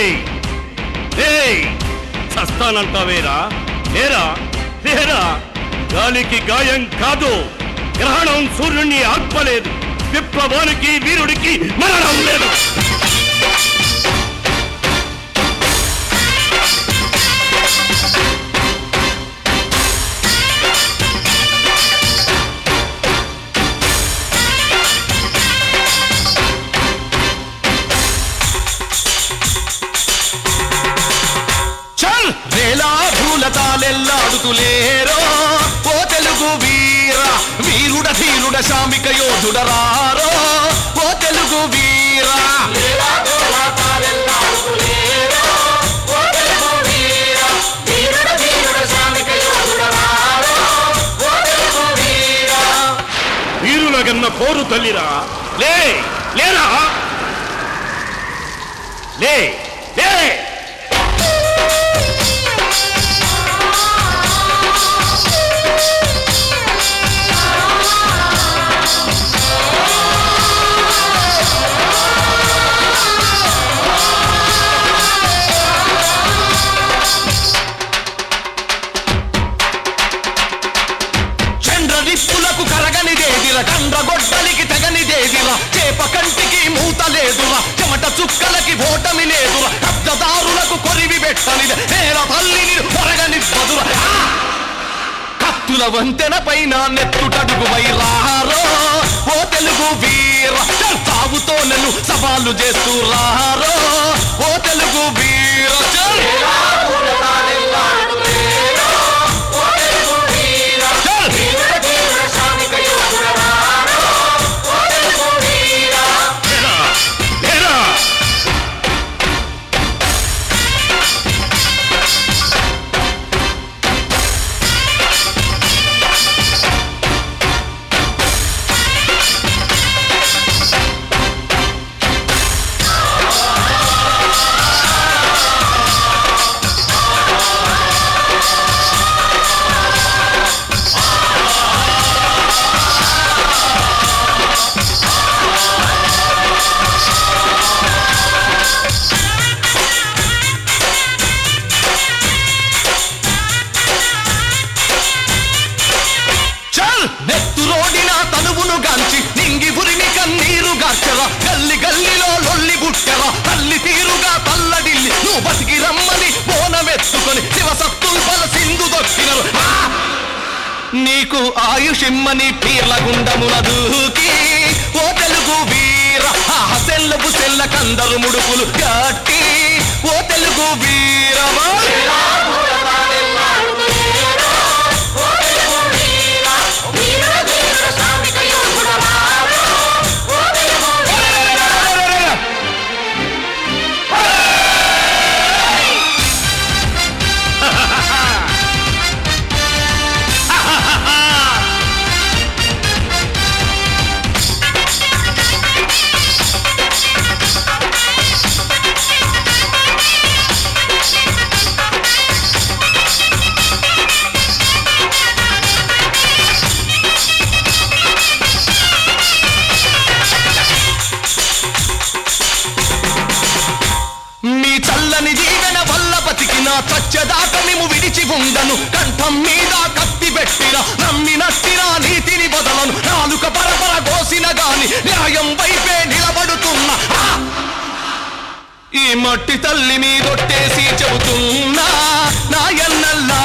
ఏయ్ ఏయ్ చస్తానంటావేరా లేరా లేరా గాలికి గాయం కాదు గ్రహణం సూర్యుణ్ణి ఆర్పలేదు విప్లవానికి వీరుడికి మరణం లేదు చల్ వేలా భూలతాలెల్లాడుతులేరో ఓ తెలుగు వీర వీరుడ ధీరుడ శామిక యోధుడరారో ఓ తెలుగు వీర వీరుల గన్న పోరు తల్లిరా లే లేరా లే లే చంద్ర నిప్పులకు కరగనిదేదిరా కండ్ర గొడ్డలికి తెగనిదేదిరా చేప కంటికి మూత లేదురా చెమట చుక్కలకి ఓటమి లేదురా కబ్జదారులకు కొరివి పెట్టనిది నేల తల్లిని పొరగనివ్వదురా ఆ! కత్తుల వంతెన పైన నెత్తుటడుగు వైరారో ఓ తెలుగు వీర చల్ తావుతో నన్ను సవాలు చేస్తూ రారో ఓ తెలుగు వీర చల్ చల్ లేరా లేరా చల్ నెత్తురోడిన తనువును గాంచి నింగి ఉరిమి కన్నీరు గార్చరా గల్లి గల్లిలో లొల్లి గుట్టెరా తల్లి తీరుగా తల్లడిల్లి నువ్వు బతికి రమ్మని బోనమెత్తుకొని శివసత్తుల్ బల సింధు దొక్కినరు ఆ! నీకు ఆయుషిమ్మని పీర్ల గుండమున దూకి ఓ తెలుగు వీర ఆ సెల్లపు సెల్ల కందరు ముడుపులు కట్టి ఓ తెలుగు వీరమా మీ చల్లని జీవన వల్ల బతికిన చచ్చదాక మేము విడిచి ఉండను కంఠం మీద కత్తి పెట్టిన నమ్మినట్టిన నీతిని బదలను నాలుక పరపర కోసిన గాని న్యాయం వైపే నిలబడుతున్నా ఆ! ఈ మట్టి తల్లి మీదొట్టేసి చెబుతున్నా నాయన్నల్లా